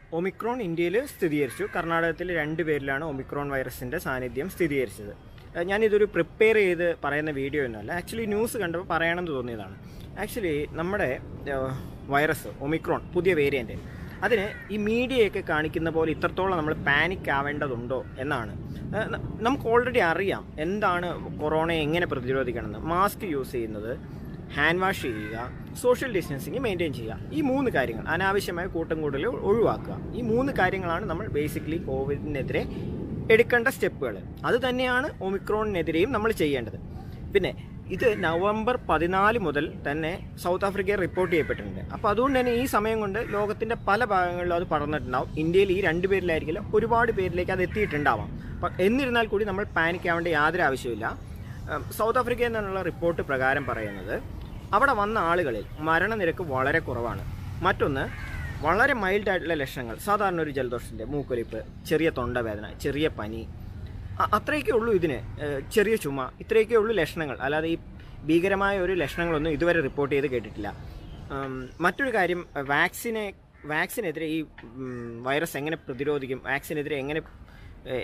Omicron ഇന്ത്യയിൽ സ്ഥിരീകരിച്ചു കർണാടകത്തിൽ രണ്ട് പേരിലാണ് ഒമിക്രോൺ വൈറസിൻ്റെ സാന്നിധ്യം സ്ഥിരീകരിച്ചത് ഏഹ് ഞാനിതൊരു പ്രിപ്പയർ ചെയ്ത് പറയുന്ന വീഡിയോ ഒന്നുമല്ല ആക്ച്വലി ന്യൂസ് കണ്ടപ്പോൾ പറയണമെന്ന് തോന്നിയതാണ് ആക്ച്വലി നമ്മുടെ ഏഹ്, വൈറസ് ഒമിക്രോൺ പുതിയ വേരിയൻ്റ് അതിന് ഈ മീഡിയയൊക്കെ കാണിക്കുന്ന പോലെ ഇത്രത്തോളം നമ്മൾ പാനിക് ആവേണ്ടതുണ്ടോ എന്നാണ് ഏഹ് ന- നമുക്ക് ഓൾറെഡി അറിയാം എന്താണ് കൊറോണയെ എങ്ങനെ പ്രതിരോധിക്കണമെന്ന് മാസ്ക് യൂസ് ചെയ്യുന്നത് ഹാൻഡ് വാഷ് ചെയ്യുക സോഷ്യൽ ഡിസ്റ്റൻസിങ് മെയിൻറ്റെയിൻ ചെയ്യുക ഈ മൂന്ന് കാര്യങ്ങൾ അനാവശ്യമായ കൂട്ടം കൂടൽ ഒഴിവാക്കുക ഈ മൂന്ന് കാര്യങ്ങളാണ് നമ്മൾ ബേസിക്കലി കോവിഡിനെതിരെ എടുക്കേണ്ട സ്റ്റെപ്പുകൾ അത് തന്നെയാണ് ഒമിക്രോണിനെതിരെയും നമ്മൾ ചെയ്യേണ്ടത് പിന്നെ ഇത് നവംബർ പതിനാല് മുതൽ തന്നെ സൗത്ത് ആഫ്രിക്കയിൽ റിപ്പോർട്ട് ചെയ്യപ്പെട്ടിട്ടുണ്ട് അപ്പോൾ അതുകൊണ്ട് തന്നെ ഈ സമയം കൊണ്ട് ലോകത്തിൻ്റെ പല ഭാഗങ്ങളിലും അത് പടർന്നിട്ടുണ്ടാവും ഇന്ത്യയിൽ ഈ രണ്ട് പേരിലായിരിക്കില്ല ഒരുപാട് പേരിലേക്ക് അത് എത്തിയിട്ടുണ്ടാവാം അപ്പം എന്നിരുന്നാൽ കൂടി നമ്മൾ പാനിക് ആവേണ്ട യാതൊരു ആവശ്യമില്ല ഉം, സൗത്ത് ആഫ്രിക്കയിൽ നിന്നുള്ള റിപ്പോർട്ട് പ്രകാരം പറയുന്നത് അവിടെ വന്ന ആളുകളിൽ മരണനിരക്ക് വളരെ കുറവാണ് മറ്റൊന്ന് വളരെ മൈൽഡ് ആയിട്ടുള്ള ലക്ഷണങ്ങൾ സാധാരണ ഒരു ജലദോഷത്തിൻ്റെ മൂക്കൊലിപ്പ് ചെറിയ തൊണ്ടവേദന ചെറിയ പനി അ- അത്രയൊക്കെ ഉള്ളൂ ഇതിന് ഏഹ് ചെറിയ ചുമ ഇത്രയൊക്കെ ഉള്ളൂ ലക്ഷണങ്ങൾ അല്ലാതെ ഈ ഭീകരമായ ഒരു ലക്ഷണങ്ങളൊന്നും ഇതുവരെ റിപ്പോർട്ട് ചെയ്ത് കേട്ടിട്ടില്ല ഉം, മറ്റൊരു കാര്യം വാക്സിനെ വാക്സിനെതിരെ ഈ ഉം, വൈറസ് എങ്ങനെ പ്രതിരോധിക്കും വാക്സിനെതിരെ എങ്ങനെ ഏഹ്,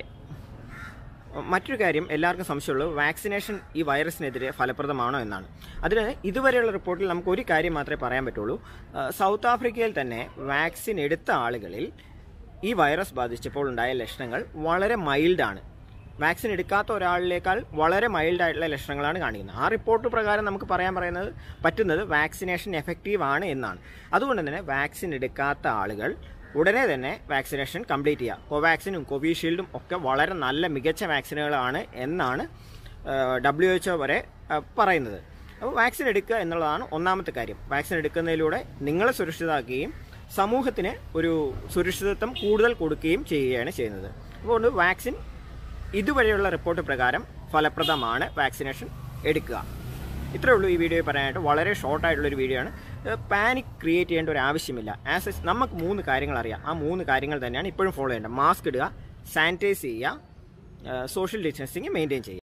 മറ്റൊരു കാര്യം എല്ലാവർക്കും സംശയമുള്ളൂ വാക്സിനേഷൻ ഈ വൈറസിനെതിരെ ഫലപ്രദമാണോ എന്നാണ് അതിന് ഇതുവരെയുള്ള റിപ്പോർട്ടിൽ നമുക്ക് ഒരു കാര്യം മാത്രമേ പറയാൻ പറ്റുള്ളൂ ആ, സൗത്ത് ആഫ്രിക്കയിൽ തന്നെ വാക്സിൻ എടുത്ത ആളുകളിൽ ഈ വൈറസ് ബാധിച്ചപ്പോൾ ഉണ്ടായ ലക്ഷണങ്ങൾ വളരെ മൈൽഡാണ് വാക്സിൻ എടുക്കാത്ത ഒരാളിനേക്കാൾ വളരെ മൈൽഡ് ആയിട്ടുള്ള ലക്ഷണങ്ങളാണ് കാണിക്കുന്നത് ആ റിപ്പോർട്ട് പ്രകാരം നമുക്ക് പറയാൻ പറയുന്നത് പറ്റുന്നത് വാക്സിനേഷൻ എഫക്റ്റീവ് ആണ് എന്നാണ് അതുകൊണ്ട് തന്നെ വാക്സിൻ എടുക്കാത്ത ആളുകൾ ഉടനെ തന്നെ വാക്സിനേഷൻ കംപ്ലീറ്റ് ചെയ്യുക കോവാക്സിനും കോവിഷീൽഡും ഒക്കെ വളരെ നല്ല മികച്ച വാക്സിനുകളാണ് എന്നാണ് ഡബ്ല്യു എച്ച് ഒ വരെ ആ, പറയുന്നത് അപ്പോൾ വാക്സിൻ എടുക്കുക എന്നുള്ളതാണ് ഒന്നാമത്തെ കാര്യം വാക്സിൻ എടുക്കുന്നതിലൂടെ നിങ്ങളെ സുരക്ഷിതമാക്കുകയും സമൂഹത്തിന് ഒരു സുരക്ഷിതത്വം കൂടുതൽ കൊടുക്കുകയും ചെയ്യുകയാണ് ചെയ്യുന്നത് അതുകൊണ്ട് വാക്സിൻ ഇതുവരെയുള്ള റിപ്പോർട്ട് പ്രകാരം ഫലപ്രദമാണ് വാക്സിനേഷൻ എടുക്കുക ഇത്രേ ഉള്ളൂ ഈ വീഡിയോ പറയാനായിട്ട് വളരെ ഷോർട്ട് ആയിട്ടുള്ള ഒരു വീഡിയോ ആണ് പാനിക് ക്രിയേറ്റ് ചെയ്യേണ്ട ഒരു ആവശ്യമില്ല ആസ് എ നമുക്ക് മൂന്ന് കാര്യങ്ങൾ അറിയാം ആ മൂന്ന് കാര്യങ്ങൾ തന്നെയാണ് ഇപ്പോഴും ഫോളോ ചെയ്യേണ്ടത് മാസ്ക് ഇടുക സാനിറ്റൈസ് ചെയ്യുക സോഷ്യൽ ഡിസ്റ്റൻസിങ് മെയിൻറ്റെയിൻ ചെയ്യുക